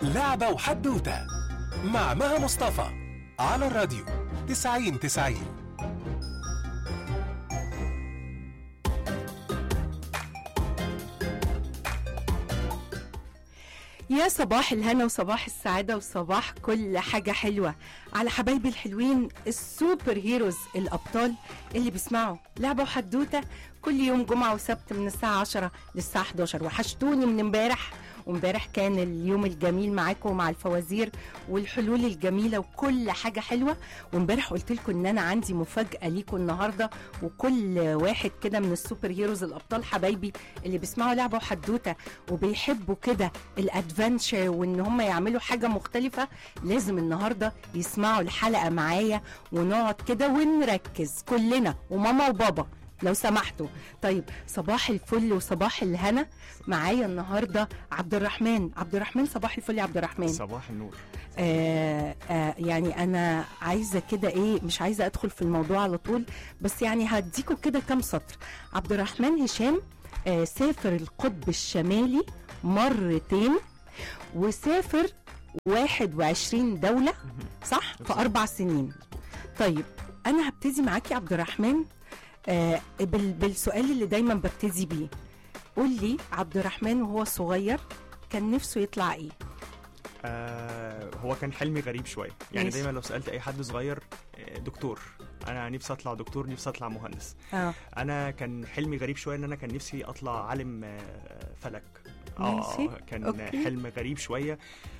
لعبة وحدوتة مع مها مصطفى على الراديو 90 90 يا صباح الهنا وصباح السعادة وصباح كل حاجة حلوة على حبايبي الحلوين السوبر هيروز الأبطال اللي بيسمعوا لعبة وحدوتة كل يوم جمعة وسبت من الساعة 10 للساعة 11 وحشتوني من امبارح وامبارح كان اليوم الجميل معاكم ومع الفوازير والحلول الجميله وكل حاجه حلوه وامبارح قلت لكم ان انا عندي مفاجاه ليكم النهارده وكل واحد كده من السوبر هيروز الابطال حبايبي اللي بيسمعوا لعبه وحدوته وبيحبوا كده الادفنتشر وان هم يعملوا حاجه مختلفه لازم النهارده يسمعوا الحلقه معايا ونقعد كده ونركز كلنا وماما وبابا لو سمحتوا طيب صباح الفل وصباح الهنا معايا النهارده عبد الرحمن عبد الرحمن صباح الفل يا عبد الرحمن صباح النور آه آه يعني انا عايزه كده ايه مش عايزه ادخل في الموضوع على طول بس يعني هديكوا كده كام سطر عبد الرحمن هشام آه سافر القطب الشمالي مرتين وسافر 21 دولة صح؟ في أربع سنين طيب أنا هبتدي معاك يا عبد الرحمن آه بال- بالسؤال اللي دايما ببتدي بيه قول لي عبد الرحمن وهو صغير كان نفسه يطلع ايه؟ آه هو كان حلمي غريب شويه يعني ماشي. دايما لو سالت اي حد صغير آه، دكتور انا نفسي اطلع دكتور نفسي اطلع مهندس اه انا كان حلمي غريب شويه ان انا كان نفسي اطلع عالم آه، فلك ماشي. كان أوكي. حلم غريب شويه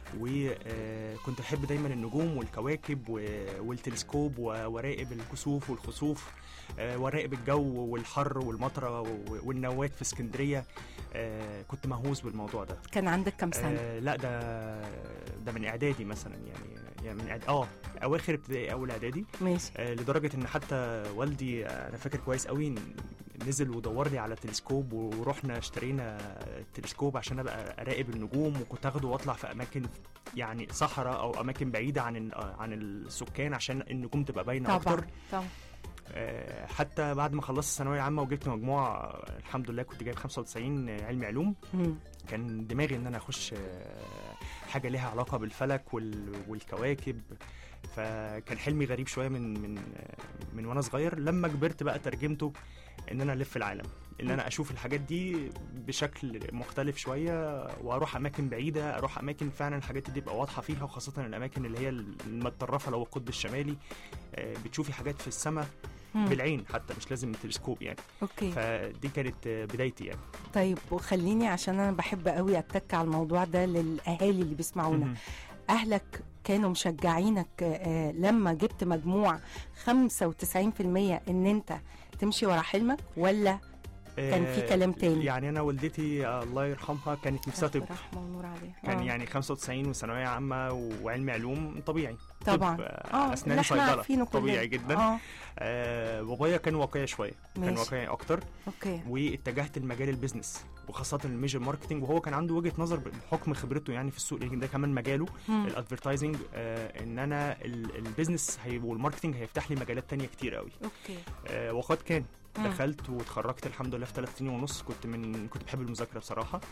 وكنت احب دايما النجوم والكواكب و- والتلسكوب و- وراقب الكسوف والخسوف آه، وراقب الجو والحر والمطره و- والنوات في اسكندريه آه، كنت مهووس بالموضوع ده كان عندك كام سنة؟ آه لا ده ده من اعدادي مثلا يعني يعني من إعد... اه اواخر ابتدائي اول اعدادي ماشي آه لدرجه ان حتى والدي آه، انا فاكر كويس قوي إن نزل ودور لي على تلسكوب ورحنا اشترينا التلسكوب عشان ابقى اراقب النجوم وكنت اخده واطلع في اماكن يعني صحراء او اماكن بعيده عن ال- آه، عن السكان عشان النجوم تبقى باينه طبعا اكتر طبعا آه، حتى بعد ما خلصت الثانويه عامه وجبت مجموع آه، الحمد لله كنت جايب 95 علمي علوم مم. كان دماغي ان انا اخش آه، حاجه ليها علاقه بالفلك وال- والكواكب فكان حلمي غريب شويه من من آه، من وانا صغير لما كبرت بقى ترجمته ان انا الف العالم ان انا اشوف الحاجات دي بشكل مختلف شويه واروح اماكن بعيده اروح اماكن فعلا الحاجات دي تبقى واضحه فيها وخاصه الاماكن اللي هي المتطرفه لو القطب الشمالي آه، بتشوفي حاجات في السماء مم. بالعين حتى مش لازم تلسكوب يعني اوكي فدي كانت آه، بدايتي يعني طيب وخليني عشان انا بحب قوي اتك على الموضوع ده للاهالي اللي بيسمعونا مهم. اهلك كانوا مشجعينك آه، لما جبت مجموع 95% ان انت تمشي ورا حلمك ولا كان في آه، كلام تاني. يعني انا والدتي آه، الله يرحمها كانت نفسها طب رحمه ونور عليها كان آه. يعني 95 وثانويه عامه وعلمي علوم طبيعي طبعا طب، اه آه، اللي اسنان احنا صيدله عارفينه كلنا. طبيعي جدا اه آه بابايا كان واقعي شويه كان ماشي. واقعي اكتر اوكي واتجهت لمجال البيزنس وخاصه الميجر ماركتنج وهو كان عنده وجهه نظر بحكم خبرته يعني في السوق لان ده كمان مجاله مم. الادفرتايزنج آه ان انا ال- البيزنس هي والماركتنج هيفتح لي مجالات تانية كتير قوي اوكي آه وقد كان مم. دخلت واتخرجت الحمد لله في ثلاث سنين ونص كنت من كنت بحب المذاكره بصراحه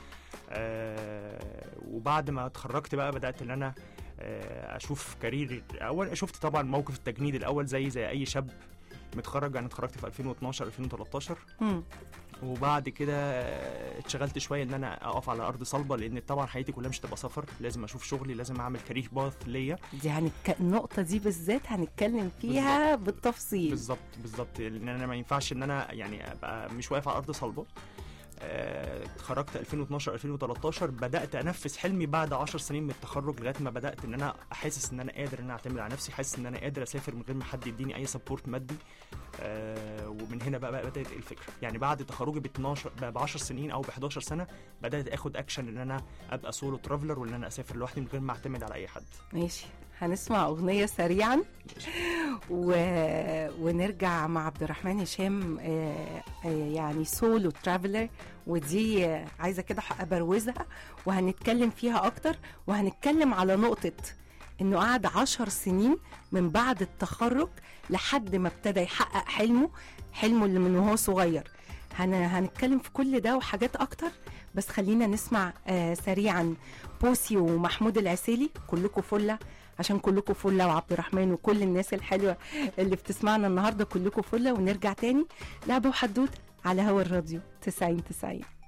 آه وبعد ما اتخرجت بقى بدات ان انا آه اشوف كارير اول شفت طبعا موقف التجنيد الاول زي زي اي شاب متخرج انا اتخرجت في 2012 2013 مم. وبعد كده آه، اتشغلت شويه ان انا اقف على ارض صلبه لان طبعا حياتي كلها مش تبقى سفر لازم اشوف شغلي لازم اعمل كارير باث ليا دي هنك... النقطة دي بالذات هنتكلم فيها بالتفصيل بالظبط بالظبط لان انا ما ينفعش ان انا يعني ابقى مش واقف على ارض صلبه آه، اتخرجت 2012 2013 بدات انفذ حلمي بعد 10 سنين من التخرج لغايه ما بدات ان انا احسس ان انا قادر ان انا اعتمد على نفسي حاسس ان انا قادر اسافر من غير ما حد يديني اي سبورت مادي آه، ومن هنا بقى, بقى بدات الفكره يعني بعد تخرجي ب 12 ب 10 سنين او ب 11 سنه بدات اخد اكشن ان انا ابقى سولو ترافلر وان انا اسافر لوحدي من غير ما اعتمد على اي حد ماشي هنسمع أغنية سريعا و... ونرجع مع عبد الرحمن هشام آه، آه، يعني سولو ترافلر ودي آه، عايزة كده أبروزها وهنتكلم فيها أكتر وهنتكلم على نقطة إنه قعد عشر سنين من بعد التخرج لحد ما ابتدى يحقق حلمه حلمه اللي من وهو صغير هن... هنتكلم في كل ده وحاجات أكتر بس خلينا نسمع آه سريعا بوسي ومحمود العسيلي كلكم فله عشان كلكم فله وعبد الرحمن وكل الناس الحلوه اللي بتسمعنا النهارده كلكم فله ونرجع تاني لعبه وحدوته على هوا الراديو 90 90